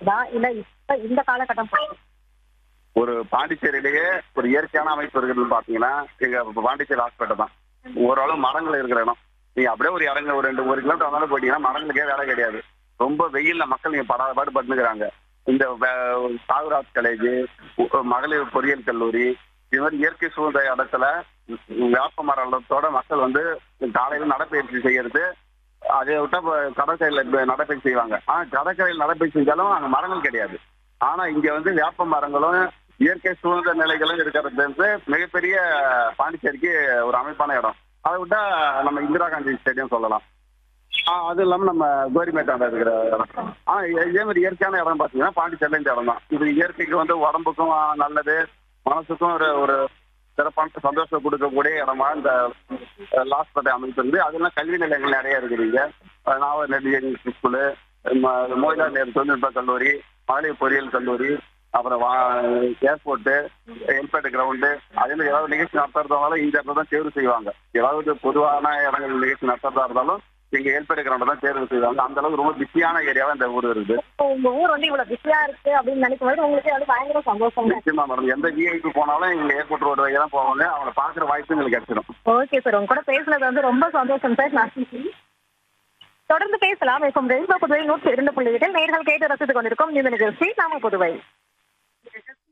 இருக்குதா இல்ல இப்ப இந்த காலகட்டம் போயிட்டு ஒரு பாண்டிச்சேரியிலேயே ஒரு இயற்கையான அமைப்பு இருக்கிறது பாத்தீங்கன்னா எங்க பாண்டிச்சேரி ஹாஸ்பிட்டல் தான் ஓரளவு மரங்கள் இருக்கிற இடம் நீங்க அப்படியே ஒரு இறங்க ஒரு ரெண்டு ஒரு கிலோமீட்டர் வந்தாலும் போயிட்டீங்கன்னா மரங்களுக்கே வேலை கிடையாது ரொம்ப வெயில்ல மக்கள் நீங்க படாத பாடு பட்டுக்கிறாங்க இந்த வே- சாகுராஜ் காலேஜ் மகளிர் பொறியியல் கல்லூரி இது மாதிரி இயற்கை சூழ்ந்த இடத்துல வேப்ப மரத்தோட மக்கள் வந்து காலையில நடைப்பயிற்சி செய்யறது அதை விட்டா இப்ப கடற்கரையில நடைப்பயிற்சி செய்வாங்க ஆனா கடற்கரையில் நடைப்பயிற்சி செஞ்சாலும் அங்க மரங்கள் கிடையாது ஆனா இங்க வந்து வேப்ப மரங்களும் இயற்கை சூழ்ந்த நிலைகளும் இருக்கிறது வந்து மிகப்பெரிய பாண்டிச்சேரிக்கு ஒரு அமைப்பான இடம் அதை விட்டா நம்ம இந்திரா காந்தி ஸ்டேடியம் சொல்லலாம் ஆஹ் அது இல்லாம நம்ம கோரிமேட்டாண்ட இருக்கிற இடம் ஆனா இதே- இதே மாதிரி இயற்கையான இடம் பாத்தீங்கன்னா பாண்டிச்சேரியில இந்த இடம் தான் இது இயற்கைக்கு வந்து உடம்புக்கும் நல்லது மனசுக்கும் ஒரு ஒரு சிறப்பான சந்தோஷம் கொடுக்கக்கூடிய இடமா இந்த லாஸ்பேட்டை அமைப்பிருந்து அதெல்லாம் கல்வி நிலையங்கள் நிறைய இருக்குதுங்க நாவல் நெடியன் ஸ்கூலு மோயிலார் நேரு தொழில்நுட்ப கல்லூரி மகளிர் பொறியியல் கல்லூரி அப்புறம் வா ஏர்போர்ட்டு எல்பேட் கிரவுண்டு அதில் ஏதாவது நிகழ்ச்சி நடத்துறதாலும் இந்த இடத்துல தான் தேர்வு செய்வாங்க ஏதாவது பொதுவான இடங்கள் நிகழ்ச்சி நடத்துறதா இருந்தாலும் இங்க ஏல்பேட் கிரவுண்டை தான் தேர்வு செய்வாங்க அந்த அளவுக்கு ரொம்ப பிஸியான ஏரியாவா இந்த ஊர் இருக்குது இப்போ உங்க ஊர் வந்து இவ்வளவு பிஸியா இருக்கு அப்படின்னு நினைக்கும் போது உங்களுக்கு வந்து பயங்கர சந்தோஷம் நிச்சயமா மேடம் எந்த விஐபி போனாலும் இங்க ஏர்போர்ட் ரோடு வழியா தான் போவாங்க அவங்கள பாக்குற வாய்ப்பு எங்களுக்கு கிடைச்சிடும் ஓகே சார் உங்க கூட பேசுனது வந்து ரொம்ப சந்தோஷம் சார் நான் தொடர்ந்து பேசலாம் இப்போ ரெயின்போ புதுவை நூற்றி இரண்டு புள்ளி எட்டில் நேர்கள் கேட்டு ரசித்துக் கொண்டிருக்கும் இந்த நிகழ்ச்சி நாம புதுவை